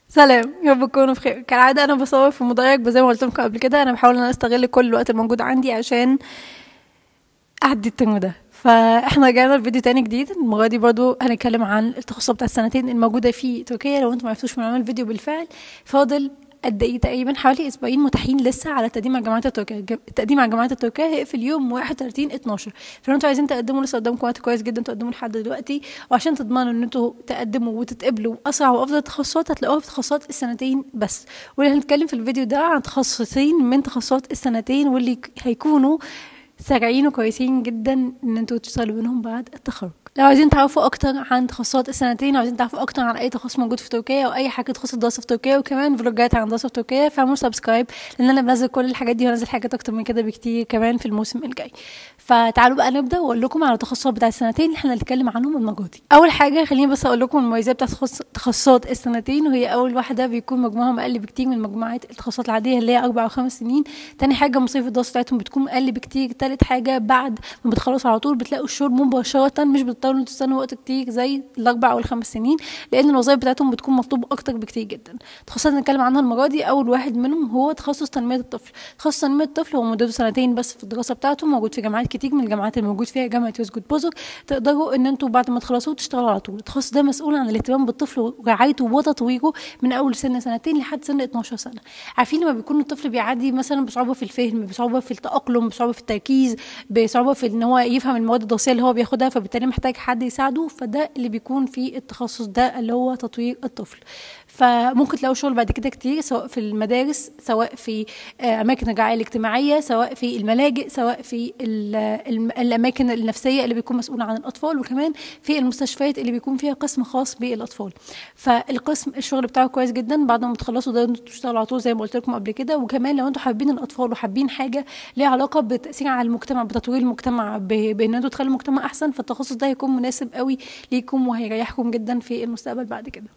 سلام يا رب تكونوا بخير كالعاده انا بصور في مدرج بس زي ما قلت لكم قبل كده انا بحاول ان انا استغل كل الوقت الموجود عندي عشان اعدي الترم ده فاحنا رجعنا لفيديو تاني جديد المره دي برضو هنتكلم عن التخصصات بتاع السنتين الموجوده في تركيا لو انتم ما عرفتوش من عمل الفيديو بالفعل فاضل قد ايه تقريبا حوالي اسبوعين متاحين لسه على التقديم على الجامعات التركيه الج- التقديم على الجامعات التركيه هيقفل يوم 31 12 فلو انتوا عايزين تقدموا لسه قدامكم وقت كويس جدا تقدموا لحد دلوقتي وعشان تضمنوا ان انتوا تقدموا وتتقبلوا اسرع وافضل التخصصات هتلاقوها في تخصصات السنتين بس واللي هنتكلم في الفيديو ده عن تخصصين من تخصصات السنتين واللي ك- هيكونوا سريعين وكويسين جدا ان انتوا تشتغلوا منهم بعد التخرج لو عايزين تعرفوا اكتر عن تخصصات السنتين لو عايزين تعرفوا اكتر عن اي تخصص موجود في تركيا او اي حاجه تخص الدراسه في تركيا وكمان فلوجات عن الدراسه في تركيا فاعملوا سبسكرايب لان انا بنزل كل الحاجات دي وانزل حاجات اكتر من كده بكتير كمان في الموسم الجاي فتعالوا بقى نبدا واقول لكم على التخصصات بتاع السنتين اللي احنا هنتكلم عنهم المره دي اول حاجه خليني بس اقول لكم المميزات بتاعت تخص- تخصصات السنتين وهي اول واحده بيكون مجموعهم اقل بكتير من مجموعات التخصصات العاديه اللي هي اربع او خمس سنين تاني حاجه مصاريف الدراسه بتاعتهم بتكون اقل بكتير تالت حاجه بعد ما بتخلصوا على طول بتلاقوا الشغل مباشره مش بتضطروا انتوا تستنوا وقت كتير زي الاربع او الخمس سنين لان الوظائف بتاعتهم بتكون مطلوبه اكتر بكتير جدا تخصصات نتكلم عنها المره دي اول واحد منهم هو تخصص تنميه الطفل تخصص تنميه الطفل هو مدته سنتين بس في الدراسه بتاعته موجود في جامعات كتير من الجامعات اللي موجود فيها جامعه يوزجود بوزك تقدروا ان انتوا بعد ما تخلصوا تشتغلوا على طول التخصص ده مسؤول عن الاهتمام بالطفل ورعايته وتطويره من اول سن سنتين لحد سن 12 سنه عارفين لما بيكون الطفل بيعدي مثلا بصعوبه في الفهم بصعوبه في التاقلم بصعوبه في التركيز بصعوبه في ان هو يفهم المواد الدراسيه اللي هو بياخدها فبالتالي محتاج حد يساعده فده اللي بيكون في التخصص ده اللي هو تطوير الطفل فممكن تلاقوا شغل بعد كده كتير سواء في المدارس سواء في آه، اماكن الرعايه الاجتماعيه سواء في الملاجئ سواء في ال- الم- الاماكن النفسيه اللي بيكون مسؤول عن الاطفال وكمان في المستشفيات اللي بيكون فيها قسم خاص بالاطفال فالقسم الشغل بتاعه كويس جدا بعد ما تخلصوا ده انتوا تشتغلوا على طول زي ما قلت لكم قبل كده وكمان لو انتوا حابين الاطفال وحابين حاجه ليها علاقه بالتاثير على المجتمع بتطوير المجتمع ب- بان انتوا تخلوا المجتمع احسن فالتخصص ده هيكون مناسب قوي ليكم وهيريحكم جدا في المستقبل بعد كده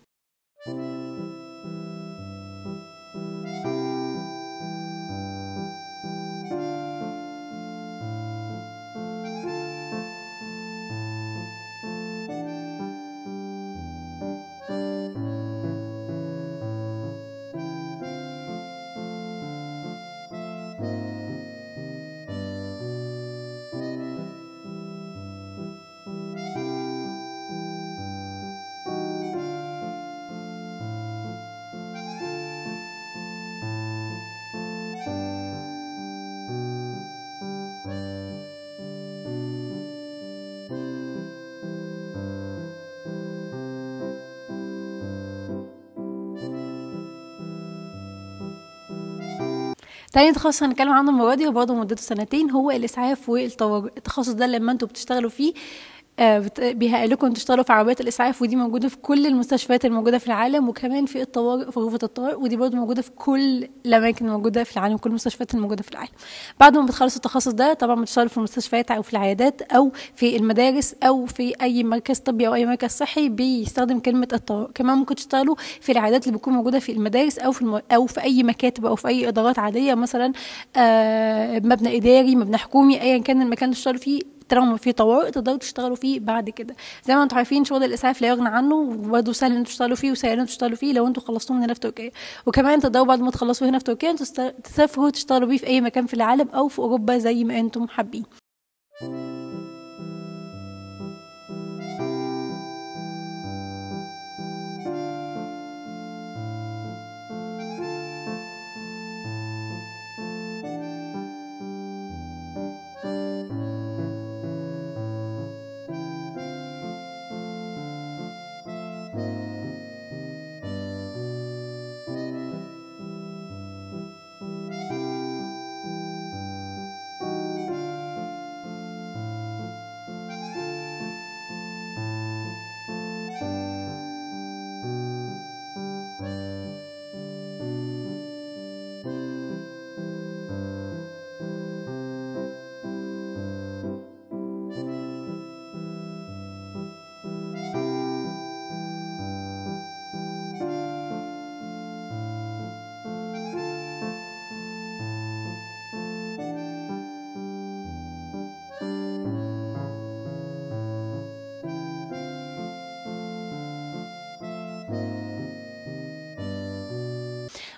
تاني تخصص هنتكلم عنه المره دي وبرضه مدته سنتين هو الاسعاف والطوارئ التخصص ده لما انتوا بتشتغلوا فيه آه، بت- بيهيألكم تشتغلوا في عربيات الاسعاف ودي موجوده في كل المستشفيات الموجوده في العالم وكمان في الطوارئ في غرفه الطوارئ ودي برضه موجوده في كل الاماكن الموجوده في العالم كل المستشفيات الموجوده في العالم بعد ما بتخلصوا التخصص ده طبعا بتشتغلوا في المستشفيات او في العيادات او في المدارس او في اي مركز طبي او اي مركز صحي بيستخدم كلمه الطوارئ كمان ممكن تشتغلوا في العيادات اللي بتكون موجوده في المدارس او في الم... او في اي مكاتب او في اي ادارات عاديه مثلا آه مبنى اداري مبنى حكومي ايا كان المكان اللي تشتغلوا فيه طالما في طوارئ تقدروا تشتغلوا فيه بعد كده زي ما انتم عارفين شغل الاسعاف لا يغنى عنه وبرضه سهل ان انتوا تشتغلوا فيه وسهل ان انتوا تشتغلوا فيه لو انتوا خلصتوه من هنا في تركيا وكمان تقدروا بعد ما تخلصوا هنا في تركيا انتوا تست- تسافروا تشتغلوا بيه في اي مكان في العالم او في اوروبا زي ما انتم حابين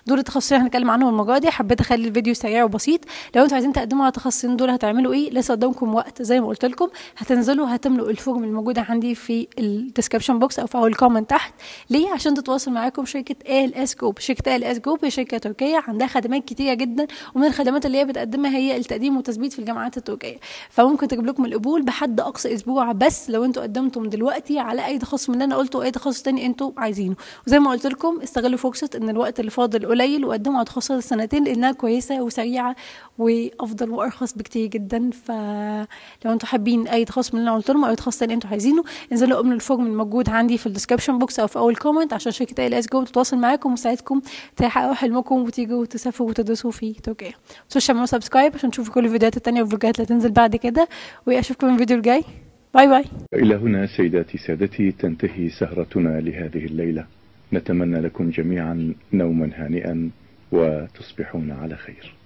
دول التخصصين اللي هنتكلم عنهم المره دي حبيت اخلي الفيديو سريع وبسيط لو انتوا عايزين تقدموا على التخصصين دول هتعملوا ايه لسه قدامكم وقت زي ما قلت لكم هتنزلوا هتملوا الفورم الموجوده عندي في الديسكربشن بوكس او في اول كومنت تحت ليه عشان تتواصل معاكم شركه ال اس جروب شركه ال اس جروب هي شركه تركيه عندها خدمات كتيره جدا ومن الخدمات اللي هي بتقدمها هي التقديم والتثبيت في الجامعات التركيه فممكن تجيب لكم القبول بحد اقصى اسبوع بس لو انتوا قدمتم دلوقتي على اي تخصص من اللي انا قلته واي تخصص تاني انتوا عايزينه وزي ما قلت لكم استغلوا فرصه ان الوقت اللي فاضل قليل وقدموا على تخصصات السنتين لانها كويسه وسريعه وافضل وارخص بكتير جدا فلو انتوا حابين اي تخصص من اللي انا قلت لهم او اي تخصص تاني انتوا عايزينه انزلوا قبل الفورم الموجود عندي في الديسكربشن بوكس او في اول كومنت عشان شركه ال اس جو تتواصل معاكم وتساعدكم تحققوا حلمكم وتيجوا تسافروا وتدرسوا في تركيا متنسوش تعملوا سبسكرايب عشان تشوفوا كل الفيديوهات التانية والفيديوهات اللي هتنزل بعد كده واشوفكم في الفيديو الجاي باي باي إلى هنا سيداتي سادتي تنتهي سهرتنا لهذه الليلة نتمنى لكم جميعا نوما هانئا وتصبحون على خير